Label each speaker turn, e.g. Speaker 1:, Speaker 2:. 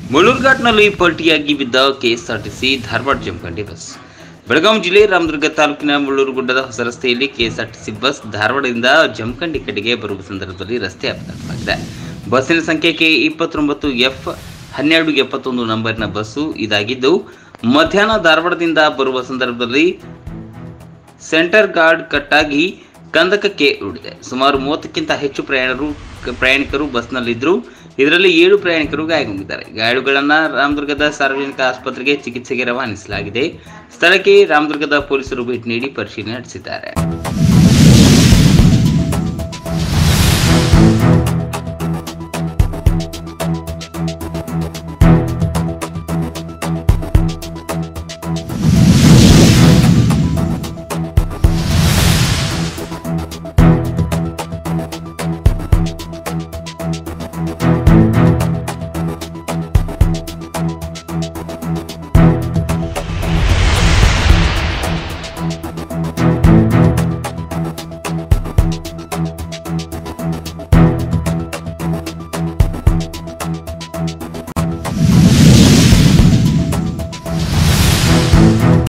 Speaker 1: ಮುಳ್ಳೂರ್ಘಾಟ್ನಲ್ಲಿ ಪಲ್ಟಿಯಾಗಿ ಬಿದ್ದ KSRTC Dharwad Jamkhandi bus Belagavi ಜಿಲ್ಲೆ ರಾಮದುರ್ಗ ತಾಲೂಕಿನ ಮುಳ್ಳೂರು ಗುಡ್ಡದ ಹೊಸ ರಸ್ತೆಯಲ್ಲಿ ಕೆಎಸ್ಆರ್ಟಿಸಿ ಬಸ್ ಧಾರವಾಡದಿಂದ ಜಮಖಂಡಿ ಕಡೆಗೆ ಬರುವ ಸಂದರ್ಭದಲ್ಲಿ ರಸ್ತೆ ಅಪಘಾತವಾಗಿದೆ ಬಸ್ಸಿನ ಸಂಖ್ಯೆ ಕೆ ಇಪ್ಪತ್ತೊಂಬತ್ತು ಎಫ್ ಹನ್ನೆರಡು ಎಪ್ಪತ್ತೊಂದು ನಂಬರ್ನ ಬಸ್ಸು ಇದಾಗಿದ್ದು ಮಧ್ಯಾಹ್ನ ಧಾರವಾಡದಿಂದ ಬರುವ ಸಂದರ್ಭದಲ್ಲಿ ಸೆಂಟರ್ ಗಾರ್ಡ್ ಕಟ್ಟಾಗಿ ಕಂದಕಕ್ಕೆ ಉಳಿದೆ ಸುಮಾರು ಮೂವತ್ತಕ್ಕಿಂತ ಹೆಚ್ಚು ಪ್ರಯಾಣರು ಪ್ರಯಾಣಿಕರು ಬಸ್ನಲ್ಲಿದ್ದರು ಇದರಲ್ಲಿ ಏಳು ಪ್ರಯಾಣಿಕರು ಗಾಯಗೊಂಡಿದ್ದಾರೆ ಗಾಯಾಳುಗಳನ್ನು ರಾಮದುರ್ಗದ ಸಾರ್ವಜನಿಕ ಆಸ್ಪತ್ರೆಗೆ ಚಿಕಿತ್ಸೆಗೆ ರವಾನಿಸಲಾಗಿದೆ ಸ್ಥಳಕ್ಕೆ ರಾಮದುರ್ಗದ ಪೊಲೀಸರು ಭೇಟಿ ನೀಡಿ ಪರಿಶೀಲನೆ ನಡೆಸಿದ್ದಾರೆ